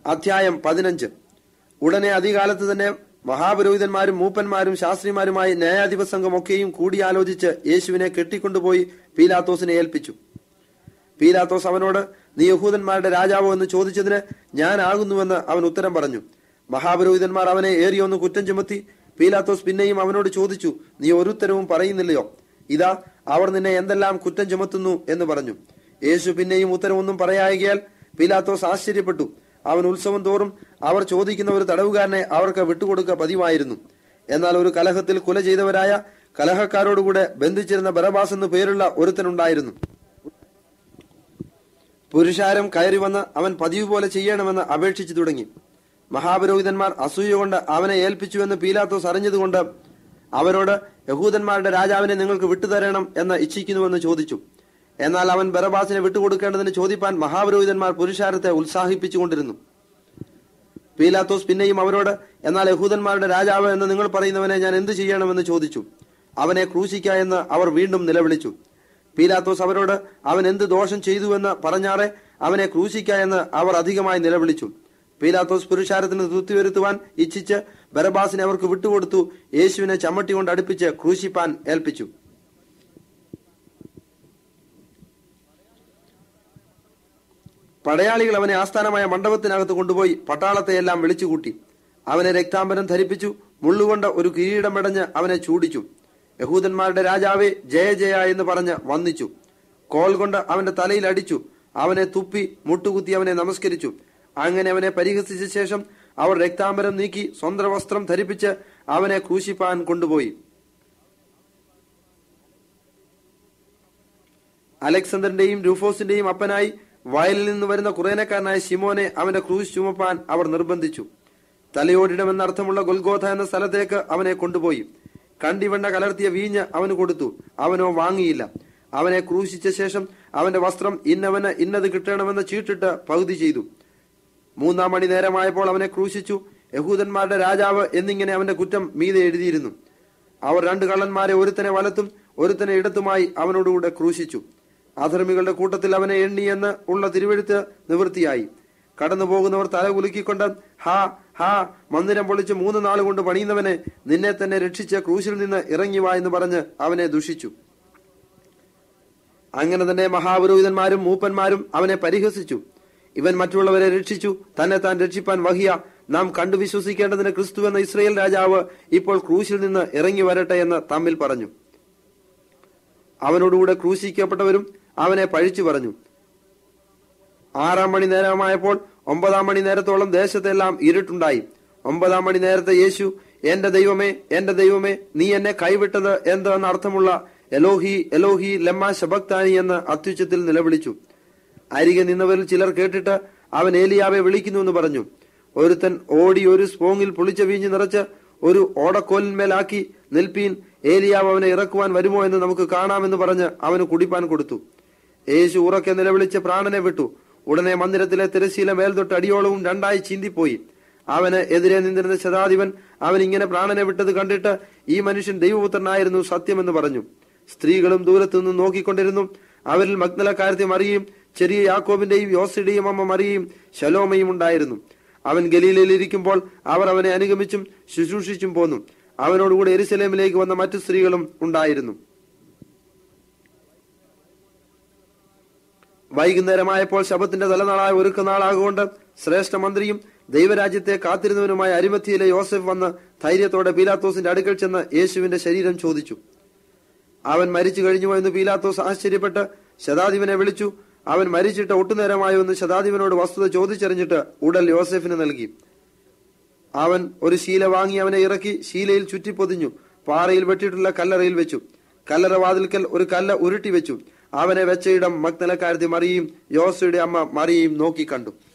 അധ്യായം പതിനഞ്ച് ഉടനെ അധികാലത്ത് തന്നെ മഹാപുരോഹിതന്മാരും മൂപ്പന്മാരും ശാസ്ത്രിമാരുമായി ന്യായാധിപ സംഘമൊക്കെയും കൂടിയാലോചിച്ച് യേശുവിനെ കെട്ടിക്കൊണ്ടുപോയി പീലാത്തോസിനെ ഏൽപ്പിച്ചു പീലാത്തോസ് അവനോട് നീ യഹൂദന്മാരുടെ രാജാവോ എന്ന് ചോദിച്ചതിന് ഞാനാകുന്നുവെന്ന് അവൻ ഉത്തരം പറഞ്ഞു മഹാപുരോഹിതന്മാർ അവനെ ഏറിയൊന്ന് കുറ്റം ചുമത്തി പീലാത്തോസ് പിന്നെയും അവനോട് ചോദിച്ചു നീ ഒരുത്തരവും പറയുന്നില്ലയോ ഇതാ അവർ നിന്നെ എന്തെല്ലാം കുറ്റം ചുമത്തുന്നു എന്ന് പറഞ്ഞു യേശു പിന്നെയും ഉത്തരവൊന്നും പറയായകയാൽ പീലാത്തോസ് ആശ്ചര്യപ്പെട്ടു അവൻ ഉത്സവം തോറും അവർ ചോദിക്കുന്ന ഒരു തടവുകാരനെ അവർക്ക് വിട്ടുകൊടുക്കുക പതിവായിരുന്നു എന്നാൽ ഒരു കലഹത്തിൽ കുല ചെയ്തവരായ കലഹക്കാരോടുകൂടെ ബന്ധിച്ചിരുന്ന ബറബാസ് എന്ന് പേരുള്ള ഒരുത്തനുണ്ടായിരുന്നു പുരുഷാരം കയറി വന്ന് അവൻ പതിവ് പോലെ ചെയ്യണമെന്ന് അപേക്ഷിച്ചു തുടങ്ങി മഹാപുരോഹിതന്മാർ അസൂയ കൊണ്ട് അവനെ ഏൽപ്പിച്ചുവെന്ന് പീലാത്തോസ് അറിഞ്ഞതുകൊണ്ട് അവരോട് യഹൂദന്മാരുടെ രാജാവിനെ നിങ്ങൾക്ക് വിട്ടുതരണം എന്ന് ഇച്ഛിക്കുന്നുവെന്ന് ചോദിച്ചു എന്നാൽ അവൻ ബറബാസിനെ വിട്ടുകൊടുക്കേണ്ടതിന് ചോദിപ്പാൻ മഹാപുരോഹിതന്മാർ പുരുഷാരത്തെ ഉത്സാഹിപ്പിച്ചുകൊണ്ടിരുന്നു പീലാത്തോസ് പിന്നെയും അവരോട് എന്നാൽ യഹൂദന്മാരുടെ രാജാവ് എന്ന് നിങ്ങൾ പറയുന്നവനെ ഞാൻ എന്ത് ചെയ്യണമെന്ന് ചോദിച്ചു അവനെ ക്രൂശിക്ക എന്ന് അവർ വീണ്ടും നിലവിളിച്ചു പീലാത്തോസ് അവരോട് അവൻ എന്ത് ദോഷം ചെയ്തുവെന്ന് പറഞ്ഞാറെ അവനെ ക്രൂശിക്ക എന്ന് അവർ അധികമായി നിലവിളിച്ചു പീലാത്തോസ് പുരുഷാരത്തിന് തൃപ്തി വരുത്തുവാൻ ഇച്ഛിച്ച് ബറബാസിനെ അവർക്ക് വിട്ടുകൊടുത്തു യേശുവിനെ ചമ്മട്ടി കൊണ്ട് അടുപ്പിച്ച് ക്രൂശിപ്പാൻ ഏൽപ്പിച്ചു പടയാളികൾ അവനെ ആസ്ഥാനമായ മണ്ഡപത്തിനകത്ത് കൊണ്ടുപോയി പട്ടാളത്തെ എല്ലാം വിളിച്ചുകൂട്ടി അവനെ രക്താംബരം ധരിപ്പിച്ചു മുള്ളുകൊണ്ട് ഒരു കിരീടം മെടഞ്ഞ് അവനെ ചൂടിച്ചു യഹൂദന്മാരുടെ രാജാവെ ജയ ജയ എന്ന് പറഞ്ഞ് വന്നിച്ചു കോൽ കൊണ്ട് അവന്റെ തലയിൽ അടിച്ചു അവനെ തുപ്പി മുട്ടുകുത്തി അവനെ നമസ്കരിച്ചു അങ്ങനെ അവനെ പരിഹസിച്ച ശേഷം അവർ രക്താംബരം നീക്കി സ്വന്തം വസ്ത്രം ധരിപ്പിച്ച് അവനെ ക്രൂശിപ്പാൻ കൊണ്ടുപോയി അലക്സാണ്ടറിന്റെയും രൂഫോസിന്റെയും അപ്പനായി വയലിൽ നിന്ന് വരുന്ന കുറേനക്കാരനായ ശിമോനെ അവന്റെ ക്രൂശ് ചുമപ്പാൻ അവർ നിർബന്ധിച്ചു തലയോടിടമെന്ന അർത്ഥമുള്ള ഗൊൽഗോഥ എന്ന സ്ഥലത്തേക്ക് അവനെ കൊണ്ടുപോയി കണ്ടിവെണ്ണ കലർത്തിയ വീഞ്ഞ് അവന് കൊടുത്തു അവനോ വാങ്ങിയില്ല അവനെ ക്രൂശിച്ച ശേഷം അവന്റെ വസ്ത്രം ഇന്നവന് ഇന്നത് കിട്ടണമെന്ന് ചീട്ടിട്ട് പകുതി ചെയ്തു മൂന്നാം മണി നേരമായപ്പോൾ അവനെ ക്രൂശിച്ചു യഹൂദന്മാരുടെ രാജാവ് എന്നിങ്ങനെ അവന്റെ കുറ്റം മീതെ എഴുതിയിരുന്നു അവർ രണ്ട് കള്ളന്മാരെ ഒരുത്തനെ വലത്തും ഒരുത്തനെ ഇടത്തുമായി അവനോടുകൂടെ ക്രൂശിച്ചു അധർമ്മികളുടെ കൂട്ടത്തിൽ അവനെ എണ്ണിയെന്ന് ഉള്ള തിരുവെഴുത്ത് നിവൃത്തിയായി കടന്നു പോകുന്നവർ തല കുലുക്കിക്കൊണ്ട് ഹാ ഹാ മന്ദിരം പൊളിച്ച് മൂന്ന് നാൾ കൊണ്ട് പണിയുന്നവനെ നിന്നെ തന്നെ രക്ഷിച്ച് ക്രൂശിൽ നിന്ന് ഇറങ്ങി വാ എന്ന് പറഞ്ഞ് അവനെ ദുഷിച്ചു അങ്ങനെ തന്നെ മഹാപുരോഹിതന്മാരും മൂപ്പന്മാരും അവനെ പരിഹസിച്ചു ഇവൻ മറ്റുള്ളവരെ രക്ഷിച്ചു തന്നെ താൻ രക്ഷിപ്പാൻ വഹിയ നാം കണ്ടു വിശ്വസിക്കേണ്ടതിന് ക്രിസ്തു എന്ന ഇസ്രയേൽ രാജാവ് ഇപ്പോൾ ക്രൂശിൽ നിന്ന് ഇറങ്ങി വരട്ടെ എന്ന് തമ്മിൽ പറഞ്ഞു അവനോടുകൂടെ ക്രൂശിക്കപ്പെട്ടവരും അവനെ പഴിച്ചു പറഞ്ഞു ആറാം മണി നേരമായപ്പോൾ ഒമ്പതാം മണി നേരത്തോളം ദേശത്തെല്ലാം ഇരുട്ടുണ്ടായി ഒമ്പതാം മണി നേരത്തെ യേശു എന്റെ ദൈവമേ എന്റെ ദൈവമേ നീ എന്നെ കൈവിട്ടത് എന്ത് എന്ന അർത്ഥമുള്ള എലോഹി എലോഹി ലമ്മ ശബക്താനി എന്ന് അത്യുച്ചത്തിൽ നിലവിളിച്ചു അരികെ നിന്നവരിൽ ചിലർ കേട്ടിട്ട് അവൻ ഏലിയാവെ വിളിക്കുന്നു എന്ന് പറഞ്ഞു ഒരുത്തൻ ഓടി ഒരു സ്പോങ്ങിൽ പുളിച്ച വീഞ്ഞ് നിറച്ച് ഒരു ഓടക്കോലിന്മേലാക്കി നിൽപ്പീൻ ഏലിയാവ് അവനെ ഇറക്കുവാൻ വരുമോ എന്ന് നമുക്ക് കാണാമെന്ന് പറഞ്ഞ് അവന് കുടിപ്പാൻ കൊടുത്തു യേശു ഉറക്കെ നിലവിളിച്ച് പ്രാണനെ വിട്ടു ഉടനെ മന്ദിരത്തിലെ തിരശീല മേൽതൊട്ട് അടിയോളവും രണ്ടായി ചീന്തിപ്പോയി അവന് എതിരെ നിന്നിരുന്ന ശതാധിപൻ അവൻ ഇങ്ങനെ പ്രാണനെ വിട്ടത് കണ്ടിട്ട് ഈ മനുഷ്യൻ ദൈവപുത്രനായിരുന്നു സത്യമെന്ന് പറഞ്ഞു സ്ത്രീകളും ദൂരത്തു നിന്ന് നോക്കിക്കൊണ്ടിരുന്നു അവരിൽ മഗ്നലക്കാരത്തെ മറിയും ചെറിയ യാക്കോബിന്റെയും യോസിയുടെയും അമ്മ മറിയും ശലോമയും ഉണ്ടായിരുന്നു അവൻ ഗലീലയിൽ ഇരിക്കുമ്പോൾ അവർ അവനെ അനുഗമിച്ചും ശുശ്രൂഷിച്ചും പോന്നു അവനോടുകൂടെ എരുസലേമിലേക്ക് വന്ന മറ്റു സ്ത്രീകളും ഉണ്ടായിരുന്നു വൈകുന്നേരമായപ്പോൾ ശബത്തിന്റെ തലനാളായ ഒരുക്കനാളാകൊണ്ട് ശ്രേഷ്ഠ മന്ത്രിയും ദൈവരാജ്യത്തെ കാത്തിരുന്നവനുമായ അരിമത്തിയിലെ യോസഫ് വന്ന് ധൈര്യത്തോടെ പീലാത്തോസിന്റെ അടുക്കൽ ചെന്ന് യേശുവിന്റെ ശരീരം ചോദിച്ചു അവൻ മരിച്ചു കഴിഞ്ഞു എന്ന് പീലാത്തോസ് ആശ്ചര്യപ്പെട്ട് ശതാധിപനെ വിളിച്ചു അവൻ മരിച്ചിട്ട് ഒട്ടുനേരമായോ എന്ന് ശതാധിപനോട് വസ്തുത ചോദിച്ചറിഞ്ഞിട്ട് ഉടൽ യോസഫിന് നൽകി അവൻ ഒരു ശീല വാങ്ങി അവനെ ഇറക്കി ശീലയിൽ ചുറ്റിപ്പൊതിഞ്ഞു പാറയിൽ വെട്ടിയിട്ടുള്ള കല്ലറയിൽ വെച്ചു കല്ലറ വാതിൽക്കൽ ഒരു കല്ല് ഉരുട്ടി വെച്ചു അവനെ വെച്ച ഇടം മഗ്നലക്കാരത്തി മറിയും യോസയുടെ അമ്മ മറിയും നോക്കി കണ്ടു